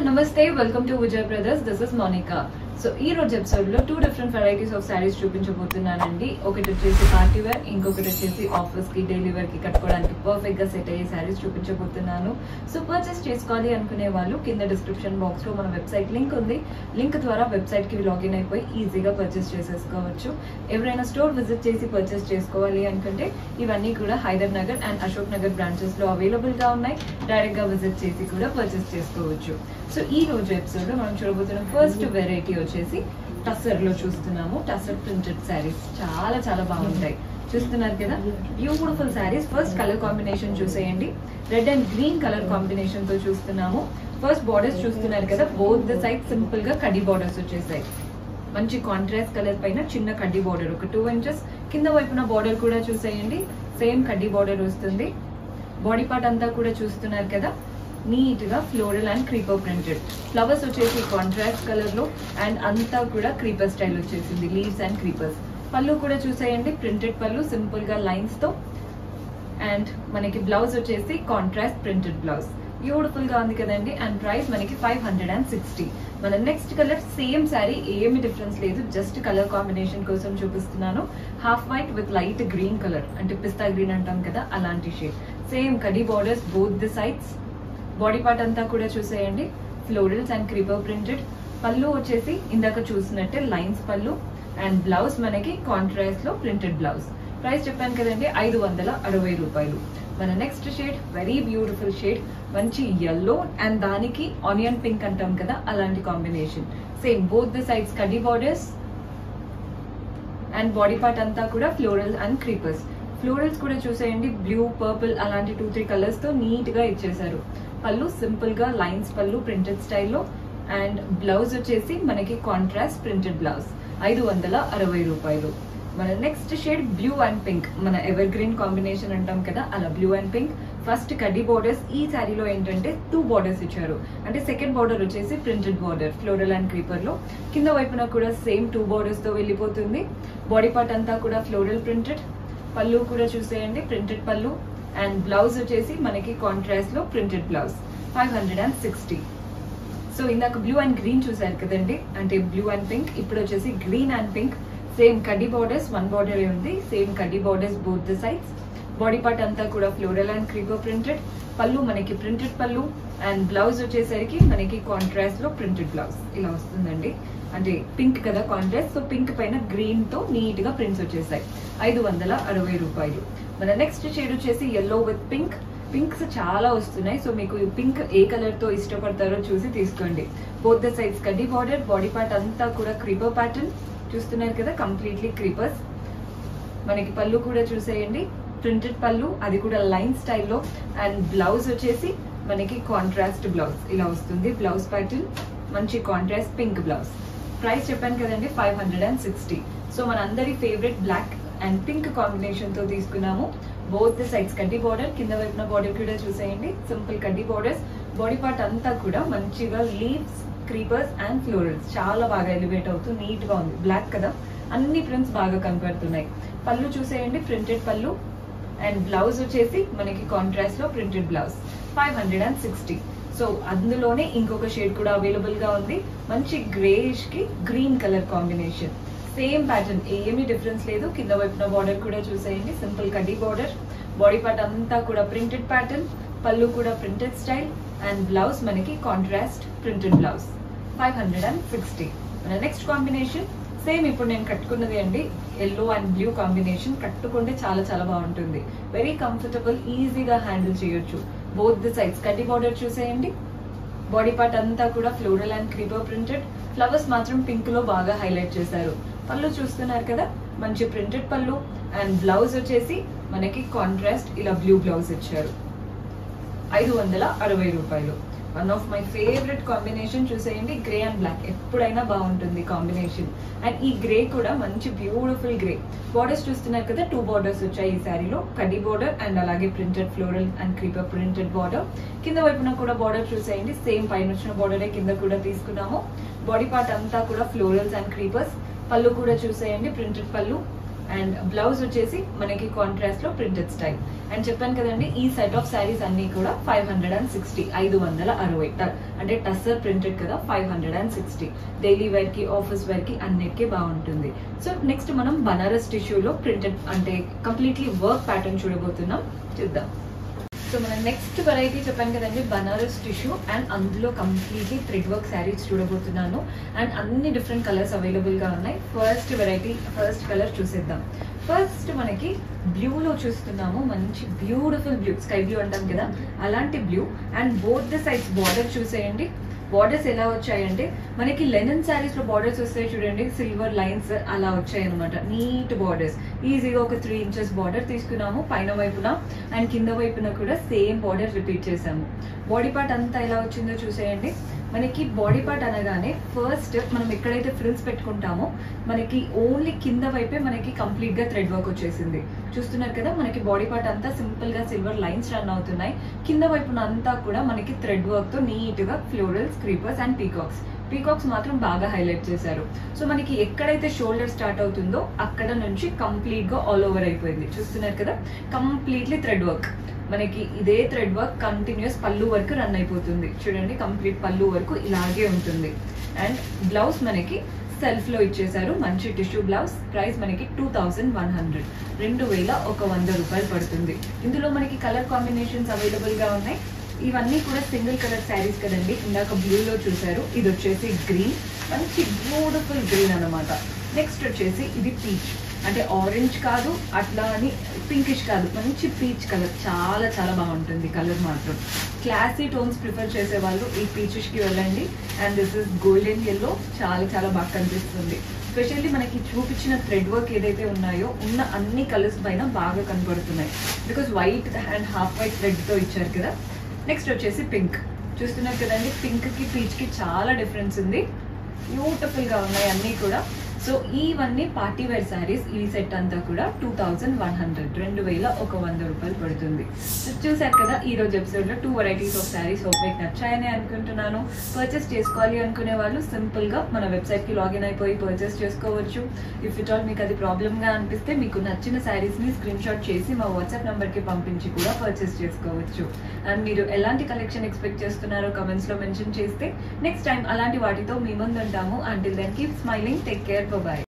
నమస్తే welcome to Vijay brothers this is Monica so ఈ రోజు ఎపిసోడ్ లో two different varieties of saris చూపించబోతున్నానండి ఒకటి వచ్చేసి పార్టీ వేర్ ఇంకొకటి వచ్చేసి ఆఫీస్ కి డైలీ వేర్ కి కట్టుకోవడానికి పర్ఫెక్ట్ గా సెట్ అయ్యే శారీస్ చూపించబోతున్నాను సో పర్చేస్ చేసుకోవాలి అనుకునే వాళ్ళు కింద డిస్క్రిప్షన్ బాక్స్ లో మన వెబ్సైట్ లింక్ ఉంది లింక్ ద్వారా వెబ్సైట్ కి లాగిన్ అయిపోయి ఈజీగా పర్చేస్ చేసేసుకోవచ్చు ఎవరైనా స్టోర్ విజిట్ చేసి పర్చేస్ చేసుకోవాలి అనుకుంటే ఇవన్నీ కూడా హైదర్ నగర్ అండ్ అశోక్ నగర్ బ్రాంచెస్ లో అవైలబుల్ గా ఉన్నాయి డైరెక్ట్ గా విజిట్ చేసి కూడా పర్చేస్ చేసుకోవచ్చు సో ఈ రోజు ఎపిసోడ్ లో మనం చూడబోతున్న ఫస్ట్ వెరైటీ వచ్చేసి టసర్ లో చూస్తున్నాము టసర్ ప్రింటెడ్ శారీస్ చాలా చాలా బాగుంటాయి చూస్తున్నారు కదా beautiful saris first colour combination చూసేయండి red and green colour combination తో చూస్తున్నాము ఫస్ట్ బార్డర్స్ చూస్తున్నారు కదా బోత్ ద సైడ్ సింపుల్ గా కడి బార్డర్స్ వచ్చేసాయి మంచి కాంట్రాస్ట్ కలర్ పైన చిన్న కడ్డీ బార్డర్ ఒక టూ ఇంచెస్ కింద వైపున బార్డర్ కూడా చూసేయండి సేమ్ కడ్డీ బార్డర్ వస్తుంది బాడీ పార్ట్ అంతా కూడా చూస్తున్నారు కదా నీట్ గా floral and creeper printed flowers వచ్చేసి కాంట్రాస్ట్ కలర్ లో అండ్ అంతా కూడా క్రీపర్ స్టైల్ వచ్చేసింది లీవ్స్ అండ్ క్రీపర్స్ పళ్ళు కూడా చూసేయండి ప్రింటెడ్ పళ్ళు సింపుల్ గా లైన్స్ తో అండ్ మనకి బ్లౌజ్ వచ్చేసి కాంట్రాస్ట్ ప్రింటెడ్ బ్లౌజ్ బ్యూటిఫుల్ గా ఉంది కదండి అండ్ ప్రైస్ మనకి ఫైవ్ హండ్రెడ్ అండ్ సిక్స్టీ మన నెక్స్ట్ కలర్ సేమ్ శారీ ఏమి డిఫరెన్స్ లేదు జస్ట్ కలర్ కాంబినేషన్ కోసం చూపిస్తున్నాను half white with light green colour అంటే పిస్తా గ్రీన్ అంటాం కదా అలాంటి షేడ్ సేమ్ కడీ borders both the sides body part అంతా కూడా చూసేయండి ఫ్లోరల్స్ అండ్ క్రీపర్ ప్రింటెడ్ పళ్ళు వచ్చేసి ఇందాక చూసినట్టే లైన్స్ పళ్ళు అండ్ బ్లౌజ్ మనకి కాంట్రాస్ట్ లో ప్రింటెడ్ బ్లౌజ్ ప్రైస్ చెప్పాను కదండి ఐదు వందల అరవై రూపాయలు మన next shade very beautiful shade మంచి ఎల్లో అండ్ దానికి ఆనియన్ పింక్ అంటాం కదా అలాంటి combination same both the sides కడ్డీ బార్డర్స్ అండ్ బాడీ పార్ట్ అంతా కూడా ఫ్లోరల్ అండ్ క్రీపర్స్ ఫ్లోరల్స్ కూడా చూసేయండి బ్లూ పర్పుల్ అలాంటి టూ త్రీ కలర్స్ తో నీట్ గా ఇచ్చేసారు పళ్ళు సింపుల్ గా లైన్స్ పళ్ళు ప్రింటెడ్ స్టైల్లో అండ్ బ్లౌజ్ వచ్చేసి మనకి కాంట్రాస్ట్ ప్రింటెడ్ బ్లౌజ్ ఐదు వందల అరవై రూపాయలు మన next shade blue and pink మన ఎవర్ గ్రీన్ కాంబినేషన్ అంటాం కదా అలా బ్లూ అండ్ పింక్ ఫస్ట్ కడ్డీ బార్డర్స్ ఈ శారీలో ఏంటంటే టూ బార్డర్స్ ఇచ్చారు అంటే సెకండ్ బార్డర్ వచ్చేసి printed border floral and creeper లో కింద వైపున కూడా సేమ్ టూ బార్డర్స్ తో వెళ్ళిపోతుంది బాడీ పార్ట్ అంతా కూడా ఫ్లోరల్ ప్రింటెడ్ పళ్ళు కూడా చూసేయండి ప్రింటెడ్ పళ్ళు అండ్ బ్లౌజ్ వచ్చేసి మనకి కాంట్రాస్ట్ లో printed blouse five hundred and sixty so ఇందాక బ్లూ అండ్ గ్రీన్ చూసారు కదండి అంటే బ్లూ అండ్ పింక్ ఇప్పుడు వచ్చేసి గ్రీన్ అండ్ పింక్ సేమ్ కడ్డీ బార్డర్స్ వన్ బార్డర్ ఉంది సేమ్ కడ్డీ borders both the sides body part అంతా కూడా ఫ్లోరల్ అండ్ క్రీపర్ ప్రింటెడ్ పళ్ళు మనకి ప్రింటెడ్ పళ్ళు అండ్ బ్లౌజ్ వచ్చేసరికి మనకి కాంట్రాస్ట్ లో ప్రింటెడ్ బ్లౌజ్ ఇలా వస్తుందండి అంటే పింక్ కదా కాంట్రాస్ట్ సో పింక్ పైన గ్రీన్ తో నీట్ గా ప్రింట్స్ వచ్చేసాయి ఐదు వందల అరవై రూపాయలు మన నెక్స్ట్ షేడ్ వచ్చేసి ఎల్లో విత్ పింక్ పింక్స్ చాలా వస్తున్నాయి సో మీకు పింక్ ఏ కలర్ తో ఇష్టపడతారో చూసి తీసుకోండి బోత్ ద సైడ్స్ కడ్డీ బార్డర్ బాడీ పార్ట్ అంతా కూడా క్రీపర్ ప్యాటర్న్ చూస్తున్నారు కదా కంప్లీట్లీ క్రీపర్స్ మనకి పళ్ళు కూడా చూసేయండి ప్రింటెడ్ పళ్ళు అది కూడా లైన్ స్టైల్లో అండ్ బ్లౌజ్ వచ్చేసి మనకి కాంట్రాస్ట్ బ్లౌజ్ ఇలా వస్తుంది బ్లౌజ్ ప్యాటర్న్ మంచి కాంట్రాస్ట్ పింక్ బ్లౌజ్ ప్రైస్ చెప్పాను కదండి five hundred and sixty so మన అందరి favourite black and pink combination తో తీసుకున్నాము బోత్ ద సైడ్స్ కడ్డీ బార్డర్ కింద వైపున బార్డర్ కూడా చూసేయండి సింపుల్ కడ్డీ బార్డర్స్ బాడీ పార్ట్ అంతా కూడా మంచిగా లీవ్స్ క్రీపర్స్ అండ్ ఫ్లోరల్స్ చాలా బాగా ఎలివేట్ అవుతూ నీట్ గా ఉంది బ్లాక్ కదా అన్ని ప్రింట్స్ బాగా కనపడుతున్నాయి పళ్ళు చూసేయండి ప్రింటెడ్ పళ్ళు అండ్ బ్లౌజ్ వచ్చేసి మనకి కాంట్రాస్ట్ లో printed blouse five hundred and sixty so అందులోనే ఇంకొక షేడ్ కూడా అవైలబుల్ గా ఉంది మంచి గ్రేష్ కి green colour combination same pattern ఏమీ డిఫరెన్స్ లేదు కింద వైపున బార్డర్ కూడా చూసేయండి సింపుల్ కడ్డీ బార్డర్ బాడీ పార్ట్ అంతా కూడా ప్రింటెడ్ ప్యాటర్న్ పళ్ళు కూడా ప్రింటెడ్ స్టైల్ అండ్ బ్లౌజ్ మనకి contrast printed blouse five hundred and sixty మన నెక్స్ట్ కాంబినేషన్ సేమ్ ఇప్పుడు నేను కట్టుకున్నది అండి ఎల్లో అండ్ బ్లూ కాంబినేషన్ కట్టుకుంటే చాలా చాలా బాగుంటుంది వెరీ కంఫర్టబుల్ ఈజీగా హ్యాండిల్ చేయొచ్చు బోత్ ది సైడ్స్ కడ్డీ బార్డర్ చూసేయండి బాడీ పార్ట్ అంతా కూడా floral and creeper printed flowers మాత్రం పింక్ లో బాగా హైలైట్ చేశారు పళ్ళు చూస్తున్నారు కదా మంచి ప్రింటెడ్ పళ్ళు అండ్ బ్లౌజ్ వచ్చేసి మనకి కాంట్రాస్ట్ ఇలా బ్లూ బ్లౌజ్ ఇచ్చారు ఐదు వందల అరవై రూపాయలు one of my favourite combination చూసేయండి గ్రే అండ్ బ్లాక్ ఎప్పుడైనా బాగుంటుంది కాంబినేషన్ అండ్ ఈ గ్రే కూడా మంచి బ్యూటిఫుల్ గ్రే బార్డర్స్ చూస్తున్నారు కదా టూ బార్డర్స్ వచ్చాయి ఈ శారీలో కడ్డీ బార్డర్ అండ్ అలాగే printed floral and creeper printed border కింద వైపున కూడా బార్డర్ చూసేయండి సేమ్ పైన వచ్చిన బార్డరే కింద కూడా తీసుకున్నాము బాడీ పార్ట్ అంతా కూడా ఫ్లోరల్స్ అండ్ క్రీపర్స్ పళ్ళు కూడా చూసేయండి ప్రింటెడ్ పళ్ళు అండ్ బ్లౌజ్ వచ్చేసి మనకి కాంట్రాస్ట్ లో ప్రింటెడ్ స్టైల్ అండ్ చెప్పాను కదండి ఈ సెట్ ఆఫ్ శారీస్ అన్ని కూడా ఫైవ్ హండ్రెడ్ అండ్ సిక్స్టీ ఐదు వందల అరవై ట- అంటే టస్సర్ ప్రింటెడ్ కదా five hundred and sixty daily wear కి ఆఫీస్ వేర్ కి అన్నిటికీ బాగుంటుంది సో నెక్స్ట్ మనం బనారస్ టిష్యూలో ప్రింటెడ్ అంటే కంప్లీట్లీ వర్క్ ప్యాటర్న్ చూడబోతున్నాం చూద్దాం సో మన నెక్స్ట్ వెరైటీ చెప్పాను కదండి బనారస్ టిష్యూ అండ్ అందులో కంప్లీట్లీ థ్రెడ్ వర్క్ శారీస్ చూడబోతున్నాను అండ్ అన్ని డిఫరెంట్ కలర్స్ అవైలబుల్ గా ఉన్నాయి ఫస్ట్ వెరైటీ ఫస్ట్ కలర్ చూసేద్దాం ఫస్ట్ మనకి బ్లూలో చూస్తున్నాము మంచి బ్యూటిఫుల్ బ్లూ స్కై బ్లూ అంటాం కదా అలాంటి blue and both the sides border చూసేయండి బార్డర్స్ ఎలా వచ్చాయంటే మనకి లెనన్ శారీస్ లో బార్డర్స్ వస్తాయి చూడండి సిల్వర్ లైన్స్ అలా వచ్చాయి అనమాట నీట్ బార్డర్స్ ఈజీగా ఒక త్రీ ఇంచెస్ బార్డర్ తీసుకున్నాము పైన వైపున అండ్ కింద వైపున కూడా సేమ్ బార్డర్ రిపీట్ చేసాము బాడీ పార్ట్ అంతా ఎలా వచ్చిందో చూసేయండి మనకి బాడీ పార్ట్ అనగానే ఫస్ట్ మనం ఎక్కడైతే ఫ్రిల్స్ పెట్టుకుంటామో మనకి ఓన్లీ కింద వైపే మనకి కంప్లీట్ గా థ్రెడ్ వర్క్ వచ్చేసింది చూస్తున్నారు కదా మనకి బాడీ పార్ట్ అంతా సింపుల్ గా సిల్వర్ లైన్స్ రన్ అవుతున్నాయి కింద వైపున అంతా కూడా మనకి థ్రెడ్ వర్క్ తో నీట్ గా florals creepers and peacocks peacocks మాత్రం బాగా హైలైట్ చేశారు సో మనకి ఎక్కడైతే షోల్డర్ స్టార్ట్ అవుతుందో అక్కడ నుంచి కంప్లీట్ గా ఆల్ ఓవర్ అయిపోయింది చూస్తున్నారు కదా కంప్లీట్లీ థ్రెడ్ వర్క్ మనకి ఇదే థ్రెడ్ వర్క్ కంటిన్యూస్ పళ్ళు వరకు రన్ అయిపోతుంది చూడండి కంప్లీట్ పళ్ళు వరకు ఇలాగే ఉంటుంది అండ్ బ్లౌజ్ మనకి సెల్ఫ్ లో ఇచ్చేసారు మంచి టిష్యూ బ్లౌజ్ ప్రైస్ మనకి టూ థౌజండ్ వన్ హండ్రెడ్ రెండు వేల ఒక వంద రూపాయలు పడుతుంది ఇందులో మనకి కలర్ కాంబినేషన్స్ అవైలబుల్ గా ఉన్నాయి ఇవన్నీ కూడా సింగిల్ కలర్ శారీస్ కదండి ఇందాక బ్లూ లో చూసారు ఇది వచ్చేసి గ్రీన్ మంచి బ్యూటిఫుల్ గ్రీన్ అన్నమాట నెక్స్ట్ వచ్చేసి ఇది పీచ్ అంటే ఆరెంజ్ కాదు అట్లా అని పింకిష్ కాదు మంచి పీచ్ కలర్ చాలా చాలా బాగుంటుంది కలర్ మాత్రం క్లాసీ టోన్స్ ప్రిఫర్ చేసే వాళ్ళు ఈ పీచెస్ కి వెళ్ళండి and this is golden yellow చాలా చాలా బాగా కనిపిస్తుంది స్పెషల్లీ మనకి చూపించిన థ్రెడ్ వర్క్ ఏదైతే ఉన్నాయో ఉన్న అన్ని కలర్స్ పైన బాగా కనపడుతున్నాయి because white and half white thread తో ఇచ్చారు కదా నెక్స్ట్ వచ్చేసి పింక్ చూస్తున్నారు కదండి పింక్ కి పీచ్ కి చాలా డిఫరెన్స్ ఉంది బ్యూటిఫుల్ గా ఉన్నాయి అన్ని కూడా సో ఇవన్నీ పార్టీ వేర్ శారీస్ ఈ సెట్ అంతా కూడా టూ థౌజండ్ వన్ హండ్రెడ్ రెండు వేల ఒక వంద రూపాయలు పడుతుంది సో చూసారు కదా ఈ రోజు ఎపిసోడ్ లో two varieties of saris hope మీకు నచ్చాయని అనుకుంటున్నాను పర్చేస్ చేసుకోవాలి అనుకునే వాళ్ళు సింపుల్ గా మన వెబ్సైట్ కి లాగిన్ అయిపోయి పర్చేస్ చేసుకోవచ్చు ఇఫ్ ఇట్ ఆల్ మీకు అది ప్రాబ్లమ్ గా అనిపిస్తే మీకు నచ్చిన శారీస్ ని స్క్రీన్ షాట్ చేసి మా వాట్సాప్ నంబర్ కి పంపించి కూడా పర్చేస్ చేసుకోవచ్చు అండ్ మీరు ఎలాంటి కలెక్షన్ ఎక్స్పెక్ట్ చేస్తున్నారో కమెంట్స్ లో మెన్షన్ చేస్తే నెక్స్ట్ టైం అలాంటి వాటితో మీ ముందు ఉంటాము until then keep smiling take care bye